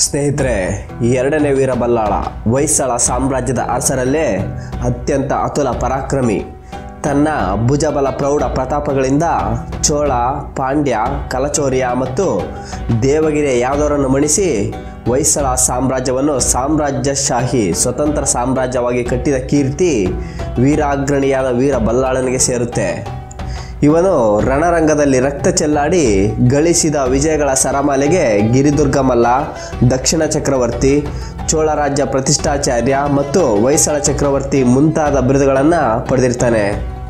ಸ್ನೇಹಿತರೆ ಎರಡನೇ ವೀರ ಬಲ್ಲಾಳ ಹೊಯ್ಸಳ ಸಾಮ್ರಾಜ್ಯದ ಅರಸರಲ್ಲೇ ಅತ್ಯಂತ ಅತುಲ ಪರಾಕ್ರಮಿ ತನ್ನ ಭುಜಬಲ ಪ್ರೌಢ ಪ್ರತಾಪಗಳಿಂದ ಚೋಳ ಪಾಂಡ್ಯ ಕಲಚೋರ್ಯ ಮತ್ತು ದೇವಗಿರಿಯ ಯಾದವರನ್ನು ಮಣಿಸಿ ಹೊಯ್ಸಳ ಸಾಮ್ರಾಜ್ಯವನ್ನು ಸಾಮ್ರಾಜ್ಯಶಾಹಿ ಸ್ವತಂತ್ರ ಸಾಮ್ರಾಜ್ಯವಾಗಿ ಕಟ್ಟಿದ ಕೀರ್ತಿ ವೀರಾಗ್ರಣಿಯಾದ ವೀರ ಬಲ್ಲಾಳನಿಗೆ ಸೇರುತ್ತೆ ಇವನು ರಣರಂಗದಲ್ಲಿ ರಕ್ತ ಚೆಲ್ಲಾಡಿ ಗಳಿಸಿದ ವಿಜಯಗಳ ಸರಮಾಲೆಗೆ ಗಿರಿದುರ್ಗ ಮಲ್ಲ ದಕ್ಷಿಣ ಚಕ್ರವರ್ತಿ ಚೋಳ ರಾಜ್ಯ ಪ್ರತಿಷ್ಠಾಚಾರ್ಯ ಮತ್ತು ಹೊಯ್ಸಳ ಚಕ್ರವರ್ತಿ ಮುಂತಾದ ಬಿರುದುಗಳನ್ನು ಪಡೆದಿರ್ತಾನೆ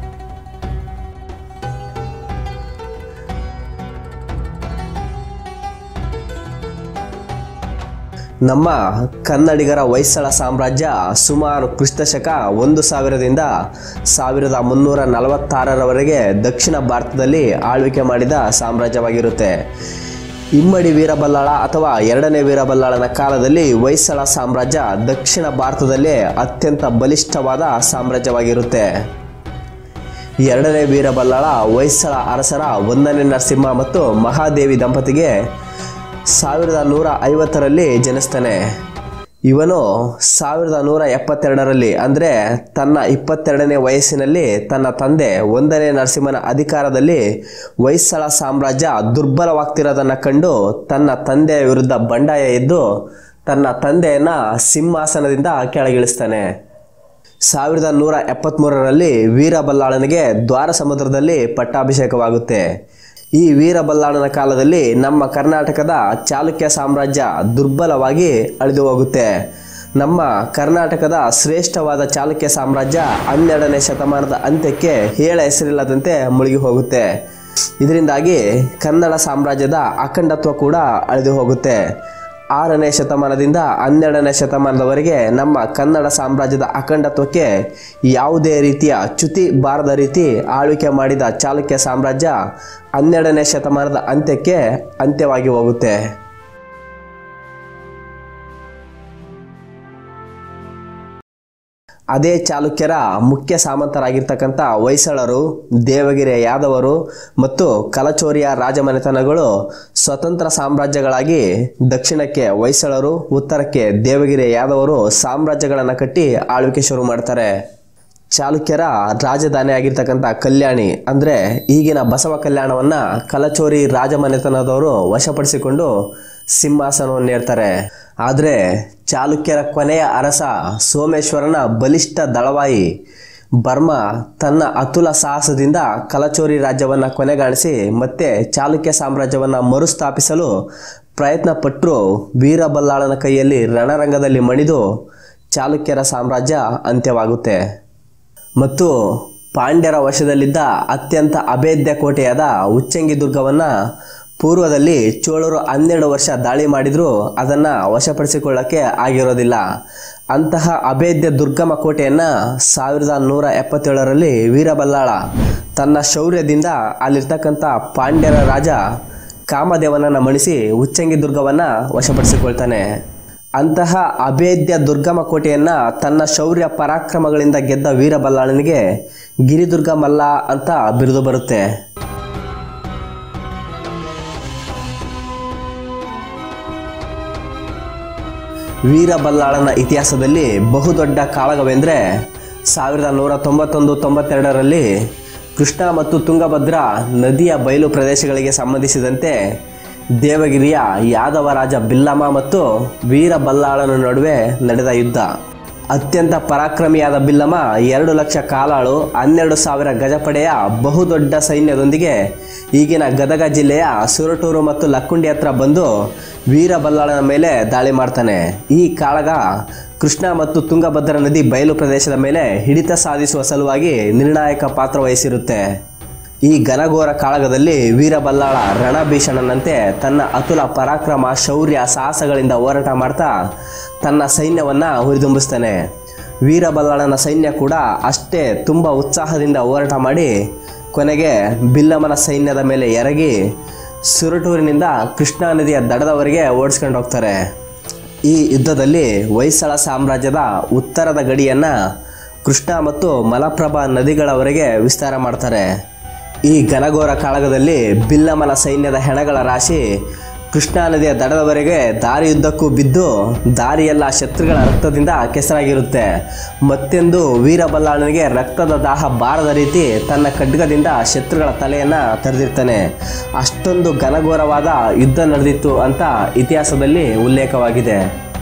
ನಮ್ಮ ಕನ್ನಡಿಗರ ಹೊಯ್ಸಳ ಸಾಮ್ರಾಜ್ಯ ಸುಮಾರು ಕ್ರಿಸ್ತಶಕ ಒಂದು ಸಾವಿರದಿಂದ ಸಾವಿರದ ಮುನ್ನೂರ ನಲವತ್ತಾರರವರೆಗೆ ದಕ್ಷಿಣ ಭಾರತದಲ್ಲಿ ಆಳ್ವಿಕೆ ಮಾಡಿದ ಸಾಮ್ರಾಜ್ಯವಾಗಿರುತ್ತೆ ಇಮ್ಮಡಿ ವೀರಬಲ್ಲಾಳ ಅಥವಾ ಎರಡನೇ ವೀರಬಲ್ಲಾಳನ ಕಾಲದಲ್ಲಿ ಹೊಯ್ಸಳ ಸಾಮ್ರಾಜ್ಯ ದಕ್ಷಿಣ ಭಾರತದಲ್ಲೇ ಅತ್ಯಂತ ಬಲಿಷ್ಠವಾದ ಸಾಮ್ರಾಜ್ಯವಾಗಿರುತ್ತೆ ಎರಡನೇ ವೀರಬಲ್ಲಾಳ ಹೊಯ್ಸಳ ಅರಸರ ಒಂದನೇ ನರಸಿಂಹ ಮತ್ತು ಮಹಾದೇವಿ ದಂಪತಿಗೆ ಸಾವಿರದ ನೂರ ಐವತ್ತರಲ್ಲಿ ಜನಿಸ್ತಾನೆ ಇವನು ಸಾವಿರದ ನೂರ ಎಪ್ಪತ್ತೆರಡರಲ್ಲಿ ಅಂದರೆ ತನ್ನ ಇಪ್ಪತ್ತೆರಡನೇ ವಯಸ್ಸಿನಲ್ಲಿ ತನ್ನ ತಂದೆ ಒಂದನೇ ನರಸಿಂಹನ ಅಧಿಕಾರದಲ್ಲಿ ಹೊಯ್ಸಳ ಸಾಮ್ರಾಜ್ಯ ದುರ್ಬಲವಾಗ್ತಿರೋದನ್ನು ಕಂಡು ತನ್ನ ತಂದೆಯ ವಿರುದ್ಧ ಬಂಡಾಯ ಎದ್ದು ತನ್ನ ತಂದೆಯನ್ನು ಸಿಂಹಾಸನದಿಂದ ಕೆಳಗಿಳಿಸ್ತಾನೆ ಸಾವಿರದ ನೂರ ಎಪ್ಪತ್ತ್ಮೂರರಲ್ಲಿ ವೀರಬಲ್ಲಾಳನಿಗೆ ದ್ವಾರ ಸಮುದ್ರದಲ್ಲಿ ಪಟ್ಟಾಭಿಷೇಕವಾಗುತ್ತೆ ಈ ವೀರಬಲ್ಲಾಳನ ಕಾಲದಲ್ಲಿ ನಮ್ಮ ಕರ್ನಾಟಕದ ಚಾಲುಕ್ಯ ಸಾಮ್ರಾಜ್ಯ ದುರ್ಬಲವಾಗಿ ಅಳಿದು ಹೋಗುತ್ತೆ ನಮ್ಮ ಕರ್ನಾಟಕದ ಶ್ರೇಷ್ಠವಾದ ಚಾಲುಕ್ಯ ಸಾಮ್ರಾಜ್ಯ ಹನ್ನೆರಡನೇ ಶತಮಾನದ ಅಂತ್ಯಕ್ಕೆ ಹೇಳ ಹೆಸರಿಲ್ಲದಂತೆ ಮುಳುಗಿ ಹೋಗುತ್ತೆ ಇದರಿಂದಾಗಿ ಕನ್ನಡ ಸಾಮ್ರಾಜ್ಯದ ಅಖಂಡತ್ವ ಕೂಡ ಅಳಿದು ಹೋಗುತ್ತೆ ಆರನೇ ಶತಮಾನದಿಂದ ಹನ್ನೆರಡನೇ ಶತಮಾನದವರೆಗೆ ನಮ್ಮ ಕನ್ನಡ ಸಾಮ್ರಾಜ್ಯದ ಅಖಂಡತ್ವಕ್ಕೆ ಯಾವುದೇ ರೀತಿಯ ಚ್ಯುತಿ ಬಾರದ ರೀತಿ ಆಳ್ವಿಕೆ ಮಾಡಿದ ಚಾಲುಕ್ಯ ಸಾಮ್ರಾಜ್ಯ ಹನ್ನೆರಡನೇ ಶತಮಾನದ ಅಂತ್ಯಕ್ಕೆ ಅಂತ್ಯವಾಗಿ ಹೋಗುತ್ತೆ ಅದೇ ಚಾಲುಕ್ಯರ ಮುಖ್ಯ ಸಾಮಂತರಾಗಿರ್ತಕ್ಕಂಥ ಹೊಯ್ಸಳರು ದೇವಗಿರಿಯ ಯಾದವರು ಮತ್ತು ಕಲಚೋರಿಯ ರಾಜಮನೆತನಗಳು ಸ್ವತಂತ್ರ ಸಾಮ್ರಾಜ್ಯಗಳಾಗಿ ದಕ್ಷಿಣಕ್ಕೆ ಹೊಯ್ಸಳರು ಉತ್ತರಕ್ಕೆ ದೇವಗಿರಿಯ ಯಾದವರು ಸಾಮ್ರಾಜ್ಯಗಳನ್ನು ಕಟ್ಟಿ ಆಳ್ವಿಕೆ ಶುರು ಮಾಡ್ತಾರೆ ಚಾಲುಕ್ಯರ ರಾಜಧಾನಿ ಆಗಿರ್ತಕ್ಕಂಥ ಕಲ್ಯಾಣಿ ಅಂದರೆ ಈಗಿನ ಬಸವ ಕಲ್ಯಾಣವನ್ನು ಕಲಚೋರಿ ರಾಜಮನೆತನದವರು ವಶಪಡಿಸಿಕೊಂಡು ಸಿಂಹಾಸನವನ್ನೇರ್ತಾರೆ ಆದರೆ ಚಾಲುಕ್ಯರ ಕೊನೆಯ ಅರಸ ಸೋಮೇಶ್ವರನ ಬಲಿಷ್ಠ ದಳವಾಯಿ ಬರ್ಮಾ ತನ್ನ ಅತುಲ ಸಾಹಸದಿಂದ ಕಲಚೋರಿ ರಾಜ್ಯವನ್ನು ಕೊನೆಗಾಣಿಸಿ ಮತ್ತೆ ಚಾಲುಕ್ಯ ಸಾಮ್ರಾಜ್ಯವನ್ನು ಮರುಸ್ಥಾಪಿಸಲು ಪ್ರಯತ್ನ ಪಟ್ಟರು ವೀರಬಲ್ಲಾಳನ ಕೈಯಲ್ಲಿ ರಣರಂಗದಲ್ಲಿ ಮಣಿದು ಚಾಲುಕ್ಯರ ಸಾಮ್ರಾಜ್ಯ ಅಂತ್ಯವಾಗುತ್ತೆ ಮತ್ತು ಪಾಂಡ್ಯರ ವಶದಲ್ಲಿದ್ದ ಅತ್ಯಂತ ಅಭೇದ್ಯ ಕೋಟೆಯಾದ ಉಚ್ಚಂಗಿ ದುರ್ಗವನ್ನು ಪೂರ್ವದಲ್ಲಿ ಚೋಳರು ಹನ್ನೆರಡು ವರ್ಷ ದಾಳಿ ಮಾಡಿದರೂ ಅದನ್ನು ವಶಪಡಿಸಿಕೊಳ್ಳಕ್ಕೆ ಆಗಿರೋದಿಲ್ಲ ಅಂತಹ ಅಭೇದ್ಯ ದುರ್ಗಮ ಕೋಟೆಯನ್ನು ಸಾವಿರದ ನೂರ ಎಪ್ಪತ್ತೇಳರಲ್ಲಿ ವೀರಬಲ್ಲಾಳ ತನ್ನ ಶೌರ್ಯದಿಂದ ಅಲ್ಲಿರ್ತಕ್ಕಂಥ ಪಾಂಡ್ಯರ ರಾಜ ಕಾಮದೇವನನ್ನು ಮಣಿಸಿ ಉಚ್ಚಂಗಿ ದುರ್ಗವನ್ನು ವಶಪಡಿಸಿಕೊಳ್ತಾನೆ ಅಂತಹ ಅಭೇದ್ಯ ದುರ್ಗಮ ಕೋಟೆಯನ್ನು ತನ್ನ ಶೌರ್ಯ ಪರಾಕ್ರಮಗಳಿಂದ ಗೆದ್ದ ವೀರಬಲ್ಲಾಳನಿಗೆ ಗಿರಿದುರ್ಗ ಮಲ್ಲ ಅಂತ ಬಿರುದು ಬರುತ್ತೆ ವೀರಬಲ್ಲಾಳನ ಇತಿಹಾಸದಲ್ಲಿ ಬಹುದೊಡ್ಡ ಕಾಳಗವೆಂದರೆ ಸಾವಿರದ ನೂರ ತೊಂಬತ್ತೊಂದು ತೊಂಬತ್ತೆರಡರಲ್ಲಿ ಕೃಷ್ಣ ಮತ್ತು ತುಂಗಭದ್ರಾ ನದಿಯ ಬಯಲು ಪ್ರದೇಶಗಳಿಗೆ ಸಂಬಂಧಿಸಿದಂತೆ ದೇವಗಿರಿಯ ಯಾದವ ರಾಜ ಬಿಲ್ಲಮ್ಮ ಮತ್ತು ವೀರಬಲ್ಲಾಳನ ನಡುವೆ ನಡೆದ ಯುದ್ಧ ಅತ್ಯಂತ ಪರಾಕ್ರಮಿಯಾದ ಬಿಲ್ಲಮ್ಮ ಎರಡು ಲಕ್ಷ ಕಾಲಾಳು ಹನ್ನೆರಡು ಸಾವಿರ ಗಜಪಡೆಯ ಬಹುದೊಡ್ಡ ಸೈನ್ಯದೊಂದಿಗೆ ಈಗಿನ ಗದಗ ಜಿಲ್ಲೆಯ ಸುರಟೂರು ಮತ್ತು ಲಕ್ಕುಂಡಿ ಹತ್ರ ಬಂದು ವೀರಬಲ್ಲಾಳನ ಮೇಲೆ ದಾಳಿ ಮಾಡ್ತಾನೆ ಈ ಕಾಳಗ ಕೃಷ್ಣ ಮತ್ತು ತುಂಗಭದ್ರಾ ನದಿ ಬಯಲು ಪ್ರದೇಶದ ಮೇಲೆ ಹಿಡಿತ ಸಾಧಿಸುವ ಸಲುವಾಗಿ ನಿರ್ಣಾಯಕ ಪಾತ್ರ ವಹಿಸಿರುತ್ತೆ ಈ ಘನಘೋರ ಕಾಳಗದಲ್ಲಿ ವೀರಬಲ್ಲಾಳ ರಣಭೀಷಣನಂತೆ ತನ್ನ ಅತುಲ ಪರಾಕ್ರಮ ಶೌರ್ಯ ಸಾಹಸಗಳಿಂದ ಹೋರಾಟ ಮಾಡ್ತಾ ತನ್ನ ಸೈನ್ಯವನ್ನು ಹುರಿದುಂಬಿಸ್ತಾನೆ ವೀರಬಲ್ಲಾಳನ ಸೈನ್ಯ ಕೂಡ ಅಷ್ಟೇ ತುಂಬ ಉತ್ಸಾಹದಿಂದ ಹೋರಾಟ ಮಾಡಿ ಕೊನೆಗೆ ಬಿಲ್ಲಮ್ಮನ ಸೈನ್ಯದ ಮೇಲೆ ಎರಗಿ ಸುರಟೂರಿನಿಂದ ಕೃಷ್ಣಾ ನದಿಯ ದಡದವರೆಗೆ ಓಡಿಸ್ಕೊಂಡು ಹೋಗ್ತಾರೆ ಈ ಯುದ್ಧದಲ್ಲಿ ಹೊಯ್ಸಳ ಸಾಮ್ರಾಜ್ಯದ ಉತ್ತರದ ಗಡಿಯನ್ನು ಕೃಷ್ಣ ಮತ್ತು ಮಲಪ್ರಭಾ ನದಿಗಳವರೆಗೆ ವಿಸ್ತಾರ ಮಾಡ್ತಾರೆ ಈ ಘನಘೋರ ಕಾಳಗದಲ್ಲಿ ಬಿಲ್ಲಮ್ಮನ ಸೈನ್ಯದ ಹೆಣಗಳ ರಾಶಿ ಕೃಷ್ಣಾ ನದಿಯ ದಡದವರೆಗೆ ದಾರಿಯುದ್ದಕ್ಕೂ ಬಿದ್ದು ದಾರಿಯೆಲ್ಲ ಶತ್ರುಗಳ ರಕ್ತದಿಂದ ಕೆಸರಾಗಿರುತ್ತೆ ಮತ್ತೆಂದು ವೀರಬಲ್ಲಾಳನಿಗೆ ರಕ್ತದ ದಾಹ ಬಾರದ ರೀತಿ ತನ್ನ ಖಡ್ಗದಿಂದ ಶತ್ರುಗಳ ತಲೆಯನ್ನ ತಡೆದಿರ್ತಾನೆ ಅಷ್ಟೊಂದು ಘನಘೋರವಾದ ಯುದ್ಧ ನಡೆದಿತ್ತು ಅಂತ ಇತಿಹಾಸದಲ್ಲಿ ಉಲ್ಲೇಖವಾಗಿದೆ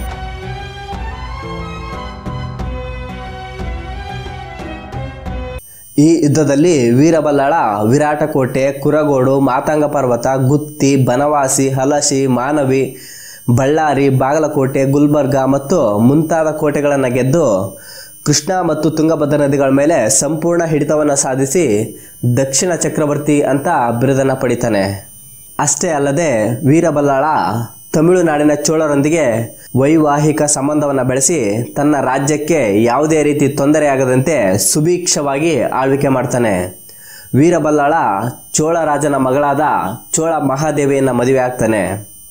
ಈ ಯುದ್ಧದಲ್ಲಿ ವೀರಬಲ್ಲಾಳ ವಿರಾಟಕೋಟೆ ಕುರಗೋಡು ಮಾತಂಗ ಪರ್ವತ ಗುತ್ತಿ ಬನವಾಸಿ ಹಲಶಿ ಮಾನವಿ ಬಳ್ಳಾರಿ ಬಾಗಲಕೋಟೆ ಗುಲ್ಬರ್ಗ ಮತ್ತು ಮುಂತಾದ ಕೋಟೆಗಳನ್ನು ಗೆದ್ದು ಕೃಷ್ಣ ಮತ್ತು ತುಂಗಭದ್ರಾ ನದಿಗಳ ಮೇಲೆ ಸಂಪೂರ್ಣ ಹಿಡಿತವನ್ನು ಸಾಧಿಸಿ ದಕ್ಷಿಣ ಚಕ್ರವರ್ತಿ ಅಂತ ಬಿರುದನ್ನು ಪಡಿತಾನೆ ಅಷ್ಟೇ ಅಲ್ಲದೆ ವೀರಬಲ್ಲಾಳ ತಮಿಳುನಾಡಿನ ಚೋಳರೊಂದಿಗೆ ವೈವಾಹಿಕ ಸಂಬಂಧವನ್ನು ಬೆಳೆಸಿ ತನ್ನ ರಾಜ್ಯಕ್ಕೆ ಯಾವುದೇ ರೀತಿ ತೊಂದರೆಯಾಗದಂತೆ ಸುಭೀಕ್ಷವಾಗಿ ಆಳ್ವಿಕೆ ಮಾಡ್ತಾನೆ ವೀರಬಲ್ಲಾಳ ಚೋಳ ರಾಜನ ಮಗಳಾದ ಚೋಳ ಮಹಾದೇವಿಯನ್ನು ಮದುವೆ ಆಗ್ತಾನೆ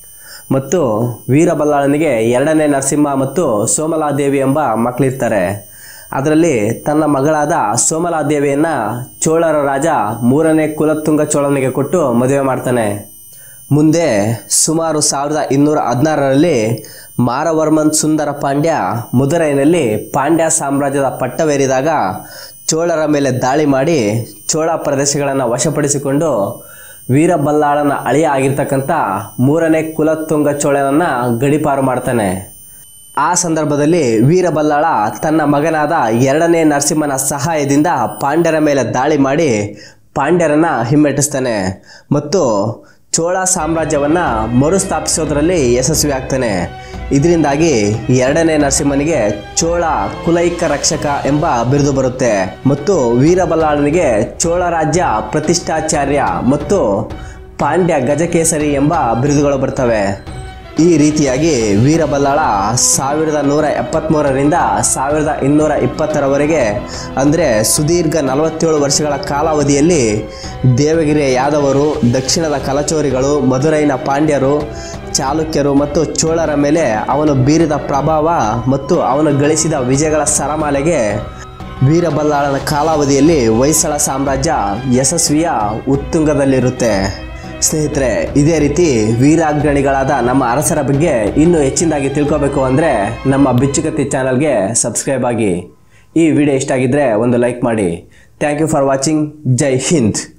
ಮತ್ತು ವೀರಬಲ್ಲಾಳನಿಗೆ ಎರಡನೇ ನರಸಿಂಹ ಮತ್ತು ಸೋಮಲಾದೇವಿ ಎಂಬ ಮಕ್ಕಳಿರ್ತಾರೆ ಅದರಲ್ಲಿ ತನ್ನ ಮಗಳಾದ ಸೋಮಲಾದೇವಿಯನ್ನ ಚೋಳರ ರಾಜ ಮೂರನೇ ಕುಲತ್ತುಂಗ ಚೋಳನಿಗೆ ಕೊಟ್ಟು ಮದುವೆ ಮಾಡ್ತಾನೆ ಮುಂದೆ ಸುಮಾರು ಸಾವಿರದ ಇನ್ನೂರ ಹದಿನಾರರಲ್ಲಿ ಮಾರವರ್ಮನ್ ಸುಂದರ ಪಾಂಡ್ಯ ಮದುರೈನಲ್ಲಿ ಪಾಂಡ್ಯ ಸಾಮ್ರಾಜ್ಯದ ಪಟ್ಟವೇರಿದಾಗ ಚೋಳರ ಮೇಲೆ ದಾಳಿ ಮಾಡಿ ಚೋಳ ಪ್ರದೇಶಗಳನ್ನು ವಶಪಡಿಸಿಕೊಂಡು ವೀರಬಲ್ಲಾಳನ ಅಳಿಯ ಆಗಿರ್ತಕ್ಕಂಥ ಮೂರನೇ ಕುಲತ್ತುಂಗ ಚೋಳನನ್ನ ಗಡಿಪಾರು ಮಾಡ್ತಾನೆ ಆ ಸಂದರ್ಭದಲ್ಲಿ ವೀರಬಲ್ಲಾಳ ತನ್ನ ಮಗನಾದ ಎರಡನೇ ನರಸಿಂಹನ ಸಹಾಯದಿಂದ ಪಾಂಡ್ಯರ ಮೇಲೆ ದಾಳಿ ಮಾಡಿ ಪಾಂಡ್ಯರನ್ನ ಹಿಮ್ಮೆಟ್ಟಿಸ್ತಾನೆ ಮತ್ತು ಚೋಳ ಸಾಮ್ರಾಜ್ಯವನ್ನ ಮರುಸ್ಥಾಪಿಸೋದ್ರಲ್ಲಿ ಯಶಸ್ವಿ ಆಗ್ತಾನೆ ಇದರಿಂದಾಗಿ ಎರಡನೇ ನರಸಿಂಹನಿಗೆ ಚೋಳ ಕುಲೈಕ ರಕ್ಷಕ ಎಂಬ ಬಿರುದು ಬರುತ್ತೆ ಮತ್ತು ವೀರಬಲ್ಲಾಳನಿಗೆ ಚೋಳ ರಾಜ್ಯ ಪ್ರತಿಷ್ಠಾಚಾರ್ಯ ಮತ್ತು ಪಾಂಡ್ಯ ಗಜಕೇಸರಿ ಎಂಬ ಬಿರುದುಗಳು ಬರ್ತವೆ ಈ ರೀತಿಯಾಗಿ ವೀರಬಲ್ಲಾಳ ಸಾವಿರದ ನೂರ ಎಪ್ಪತ್ತ್ಮೂರರಿಂದ ಸಾವಿರದ ಇನ್ನೂರ ಇಪ್ಪತ್ತರವರೆಗೆ ಅಂದರೆ ಸುದೀರ್ಘ ನಲವತ್ತೇಳು ವರ್ಷಗಳ ಕಾಲಾವಧಿಯಲ್ಲಿ ದೇವಗಿರಿಯ ಯಾದವರು ದಕ್ಷಿಣದ ಕಲಚೋರಿಗಳು ಮಧುರೈನ ಪಾಂಡ್ಯರು ಚಾಲುಕ್ಯರು ಮತ್ತು ಚೋಳರ ಮೇಲೆ ಅವನು ಬೀರಿದ ಪ್ರಭಾವ ಮತ್ತು ಅವನು ಗಳಿಸಿದ ವಿಜಯಗಳ ಸರಮಾಲೆಗೆ ವೀರಬಲ್ಲಾಳನ ಕಾಲಾವಧಿಯಲ್ಲಿ ಹೊಯ್ಸಳ ಸಾಮ್ರಾಜ್ಯ ಯಶಸ್ವಿಯ ಉತ್ತುಂಗದಲ್ಲಿರುತ್ತೆ ಸ್ನೇಹಿತರೆ ಇದೇ ರೀತಿ ವೀರಾಗ್ರಣಿಗಳಾದ ನಮ್ಮ ಅರಸರ ಬಗ್ಗೆ ಇನ್ನೂ ಹೆಚ್ಚಿನದಾಗಿ ತಿಳ್ಕೋಬೇಕು ಅಂದರೆ ನಮ್ಮ ಬಿಚ್ಚುಕತ್ತಿ ಚಾನಲ್ಗೆ ಸಬ್ಸ್ಕ್ರೈಬ್ ಆಗಿ ಈ ವಿಡಿಯೋ ಇಷ್ಟ ಆಗಿದ್ದರೆ ಒಂದು ಲೈಕ್ ಮಾಡಿ thank you for watching Jai Hind